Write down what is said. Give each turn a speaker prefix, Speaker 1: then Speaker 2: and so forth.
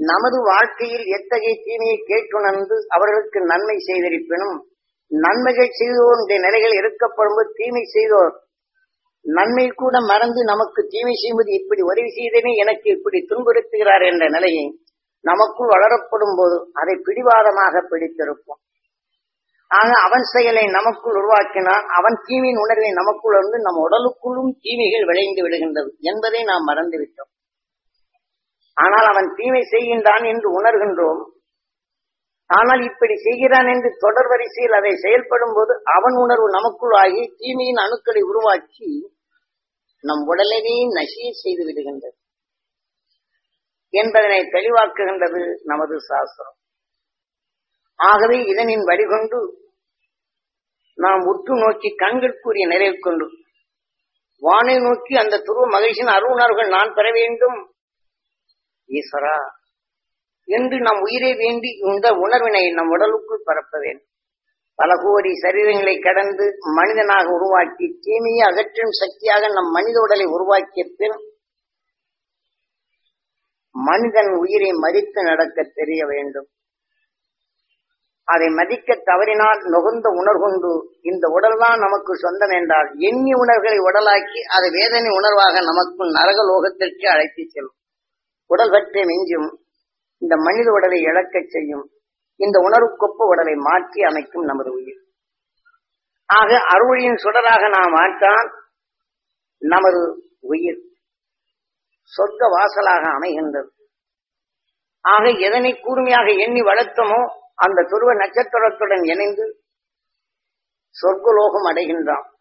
Speaker 1: நமது வாழ்க்கையில் எத்தகைய தீமையை கேட்டுணர்ந்து அவர்களுக்கு நன்மை செய்திருப்பினும் நன்மைகள் செய்தோருடைய நிலைகள் இருக்கப்படும்போது தீமை செய்தோர் நன்மை கூட மறந்து நமக்கு தீமை செய்வது இப்படி உதவி செய்தனே எனக்கு இப்படி துன்புறுத்துகிறார் என்ற நிலையை நமக்குள் வளரப்படும் போது அதை பிடிவாதமாக பிடித்திருப்போம் ஆக அவன் செயலை நமக்குள் உருவாக்கினால் அவன் தீமையின் உணர்வை நமக்குள் வந்து நம் உடலுக்குள்ளும் தீமைகள் விளைந்து விடுகின்றது என்பதை நாம் மறந்துவிட்டோம் ஆனால் அவன் தீமை செய்கின்றான் என்று உணர்கின்றோம் ஆனால் இப்படி செய்கிறான் என்று தொடர் வரிசையில் அதை செயல்படும் போது அவன் உணர்வு நமக்குள் ஆகி தீமையின் அணுக்களை உருவாக்கி நம் உடலையே நசிய செய்து விடுகின்றது என்பதனை தெளிவாக்குகின்றது நமது சாஸ்திரம் ஆகவே இதனின் வழிகொண்டு நாம் உற்று நோக்கி கண்கள் கூறிய நிறைவு கொண்டு வானை நோக்கி அந்த துருவ மகிழ்ச்சியின் அருணர்கள் நான் பெற வேண்டும் ஈஸ்வரா என்று நம் உயிரை வேண்டி இந்த உணர்வினை நம் உடலுக்குள் பரப்ப வேண்டும் பல கோடி சரீரங்களை கடந்து மனிதனாக உருவாக்கி தீமையை அகற்றும் சக்தியாக நம் மனித உடலை உருவாக்கிய பின் மனிதன் உயிரை மதித்து நடக்க தெரிய வேண்டும் அதை மதிக்க தவறினால் நுகர்ந்த உணர்கொண்டு இந்த உடல்தான் நமக்கு சொந்தம் என்றால் எண்ணி உணர்வுகளை உடலாக்கி அது வேதனை உணர்வாக நமக்குள் நரக லோகத்திற்கு அழைத்து செல்லும் உடல் பற்றி மிஞ்சும் இந்த மனித உடலை இழக்கச் செய்யும் இந்த உணர்வுக்கொப்ப உடலை மாற்றி அமைக்கும் நமது உயிர் ஆக அருளியின் சுடராக நாம் மாற்றால் நமது உயிர் சொர்க்க வாசலாக அமைகின்றது ஆக எதனை கூர்மையாக எண்ணி வளர்த்தமோ அந்த துருவ நட்சத்திரத்துடன் இணைந்து சொர்க்கலோகம் அடைகின்றான்